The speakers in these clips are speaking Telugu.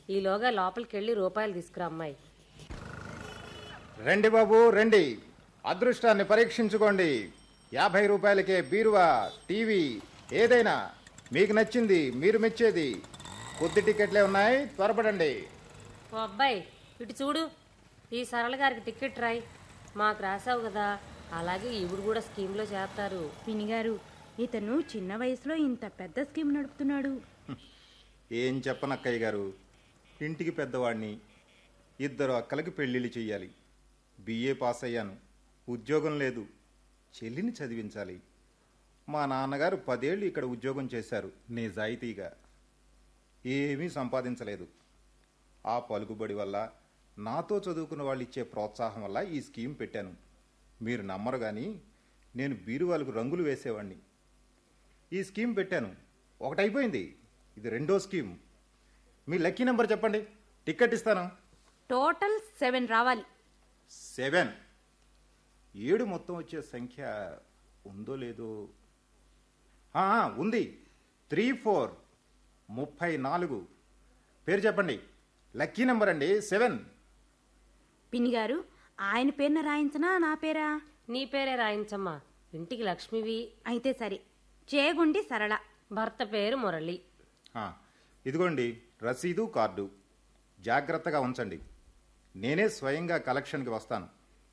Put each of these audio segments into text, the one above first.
ఈలోగా లోపలికి వెళ్ళి రూపాయలు తీసుకురా అమ్మాయి రండి బాబు రండి అదృష్టాన్ని పరీక్షించుకోండి యాభై రూపాయలకే బీరువా టీవీ ఏదైనా మీకు నచ్చింది మీరు మెచ్చేది కొద్ది టికెట్లే ఉన్నాయి త్వరపడండి ఓ అబ్బాయి ఇటు చూడు ఈ సరళ గారికి టికెట్ రాయి మాకు రాసావు కదా అలాగే ఇవిడు కూడా స్కీమ్లో చేస్తారు పినిగారు ఇతను చిన్న వయసులో ఇంత పెద్ద స్కీమ్ నడుపుతున్నాడు ఏం చెప్పనక్కయ్య గారు ఇంటికి పెద్దవాడిని ఇద్దరు అక్కలకి పెళ్ళిళ్ళు చెయ్యాలి బిఏ పాస్ అయ్యాను ఉద్యోగం లేదు చెల్లిని చదివించాలి మా నాన్నగారు పదేళ్ళు ఇక్కడ ఉద్యోగం చేశారు నిజాయితీగా ఏమీ సంపాదించలేదు ఆ పలుకుబడి వల్ల నాతో చదువుకున్న వాళ్ళు ఇచ్చే ప్రోత్సాహం వల్ల ఈ స్కీమ్ పెట్టాను మీరు నమ్మరు కానీ నేను బీరువాలకు రంగులు వేసేవాడిని ఈ స్కీమ్ పెట్టాను ఒకటైపోయింది ఇది రెండో స్కీమ్ మీ లక్కీ నెంబర్ చెప్పండి టికెట్ ఇస్తాను టోటల్ సెవెన్ రావాలి సెవెన్ ఏడు మొత్తం వచ్చే సంఖ్య ఉందో లేదో ఆ, ఉంది త్రీ ఫోర్ ముప్పై నాలుగు పేరు చెప్పండి లక్కీ నెంబర్ అండి సెవెన్ పినిగారు ఆయన పేరున రాయించనా నా పేరా నీ పేరే రాయించమ్మా ఇంటికి లక్ష్మివి అయితే సరే చేగుండి సరళ భర్త పేరు మురళి ఆ, ఇదిగోండి రసీదు కార్డు జాగ్రత్తగా ఉంచండి నేనే స్వయంగా కలెక్షన్కి వస్తాను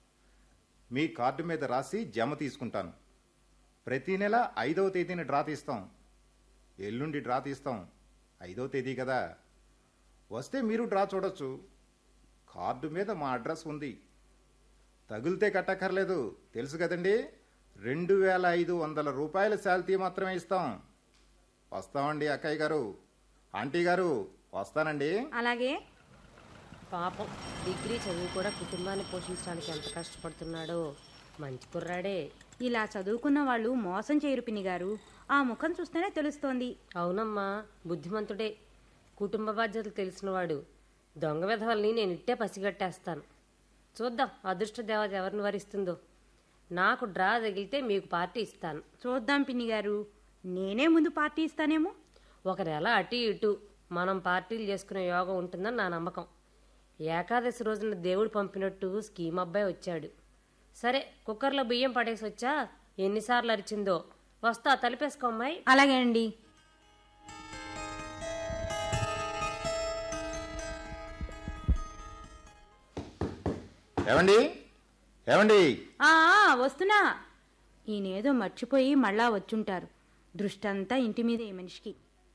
మీ కార్డు మీద రాసి జమ తీసుకుంటాను ప్రతి నెల ఐదవ తేదీన డ్రా తీస్తాం ఎల్లుండి డ్రా తీస్తాం ఐదవ తేదీ కదా వస్తే మీరు డ్రా చూడొచ్చు కార్డు మీద మా అడ్రస్ ఉంది తగిలితే కట్టక్కర్లేదు తెలుసు కదండి రెండు వేల ఐదు వందల రూపాయల శాలరీ మాత్రమే ఇస్తాం వస్తామండి అక్కయ్య గారు ఆంటీ గారు వస్తానండి అలాగే పాపం డిగ్రీ చదువు కూడా కుటుంబాన్ని పోషించడానికి ఎంత కష్టపడుతున్నాడో మంచి కుర్రాడే ఇలా చదువుకున్న వాళ్ళు మోసం చేయరు పినిగారు ఆ ముఖం చూస్తేనే తెలుస్తోంది అవునమ్మా బుద్ధిమంతుడే కుటుంబ బాధ్యతలు తెలిసినవాడు దొంగ విధవల్ని నేను ఇట్టే పసిగట్టేస్తాను చూద్దాం అదృష్ట దేవత ఎవరిని వరిస్తుందో నాకు డ్రా తగిలితే మీకు పార్టీ ఇస్తాను చూద్దాం పినిగారు నేనే ముందు పార్టీ ఇస్తానేమో ఒక నెల అటు ఇటు మనం పార్టీలు చేసుకునే యోగం ఉంటుందని నా నమ్మకం ఏకాదశి రోజున దేవుడు పంపినట్టు స్కీమ్ అబ్బాయి వచ్చాడు సరే కుక్కర్లో బియ్యం పడేసి వచ్చా ఎన్నిసార్లు అరిచిందో వస్తా తలిపేసుకో అమ్మాయి అలాగే అండి ఏమండి ఏమండి ఆ ఆ, వస్తున్నా ఈయనేదో మర్చిపోయి మళ్ళా వచ్చుంటారు దృష్టంతా ఇంటి మీద ఈ మనిషికి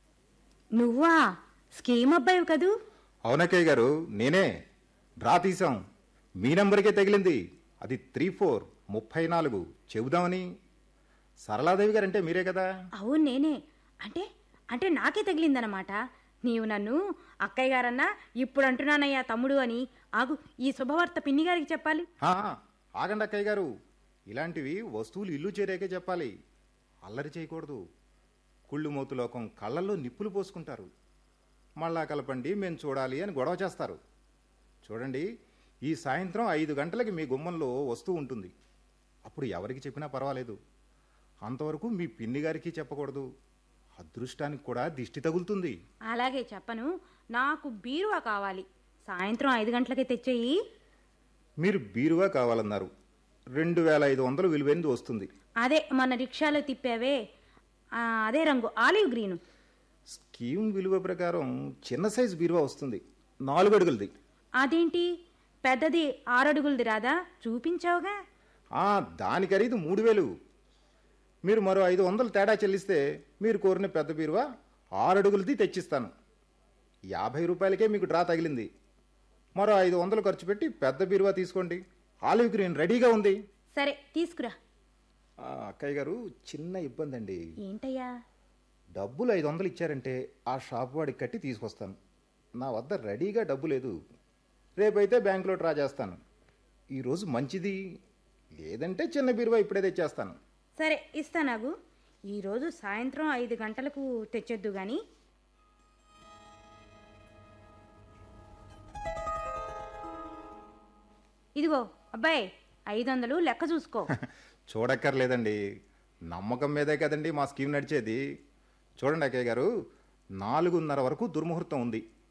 నువ్వా స్కీమ్ అబ్బాయి కదూ అవునక్కయ్య గారు నేనే డ్రా తీసాం మీ నంబర్కే తగిలింది అది త్రీ ఫోర్ ముప్పై నాలుగు చెబుదామని సరళాదేవి గారంటే మీరే కదా అవును నేనే అంటే అంటే నాకే తగిలిందనమాట నీవు నన్ను అక్కయ్య గారన్నా ఇప్పుడు అంటున్నానయ్యా తమ్ముడు అని ఆగు ఈ శుభవార్త పిన్ని గారికి చెప్పాలి ఆ, ఆగండి అక్కయ్య గారు ఇలాంటివి వస్తువులు ఇల్లు చేరాకే చెప్పాలి అల్లరి చేయకూడదు కుళ్ళు మోతు లోకం కళ్ళల్లో నిప్పులు పోసుకుంటారు మళ్ళా కలపండి మేము చూడాలి అని గొడవ చేస్తారు చూడండి ఈ సాయంత్రం ఐదు గంటలకి మీ గుమ్మంలో వస్తువు ఉంటుంది అప్పుడు ఎవరికి చెప్పినా పర్వాలేదు అంతవరకు మీ పిన్ని గారికి చెప్పకూడదు అదృష్టానికి కూడా దిష్టి తగులుతుంది అలాగే చెప్పను నాకు బీరువా కావాలి సాయంత్రం ఐదు గంటలకి తెచ్చేయి మీరు బీరువా కావాలన్నారు రెండు వేల ఐదు వందలు విలువైనది వస్తుంది అదే మన రిక్షాలో తిప్పావే ఆ, అదే రంగు ఆలివ్ గ్రీను స్కీమ్ విలువ ప్రకారం చిన్న సైజు బీరువా వస్తుంది నాలుగు అడుగులది అదేంటి పెద్దది ఆరడుగులది రాదా చూపించావుగా ఆ, దాని ఖరీదు మూడు వేలు మీరు మరో ఐదు వందలు తేడా చెల్లిస్తే మీరు కోరిన పెద్ద బీరువా ఆరు అడుగులది తెచ్చిస్తాను యాభై రూపాయలకే మీకు డ్రా తగిలింది మరో ఐదు వందలు ఖర్చు పెట్టి పెద్ద బీరువా తీసుకోండి ఆలివ్ గ్రీన్ రెడీగా ఉంది సరే తీసుకురా ఆ, అక్కయ్య గారు చిన్న ఇబ్బంది అండి ఏంటయ్యా డబ్బులు ఐదు వందలు ఇచ్చారంటే ఆ షాప్ వాడికి కట్టి తీసుకొస్తాను నా వద్ద రెడీగా డబ్బు లేదు రేపైతే బ్యాంకులో డ్రా చేస్తాను ఈరోజు మంచిది లేదంటే చిన్న బీరువా ఇప్పుడే తెచ్చేస్తాను సరే ఇస్తానాగు ఈరోజు సాయంత్రం ఐదు గంటలకు తెచ్చొద్దు గాని ఇదిగో అబ్బాయి ఐదు వందలు లెక్క చూసుకో చూడక్కర్లేదండి నమ్మకం మీదే కదండి మా స్కీమ్ నడిచేది చూడండి అక్కయ్య గారు నాలుగున్నర వరకు దుర్ముహూర్తం ఉంది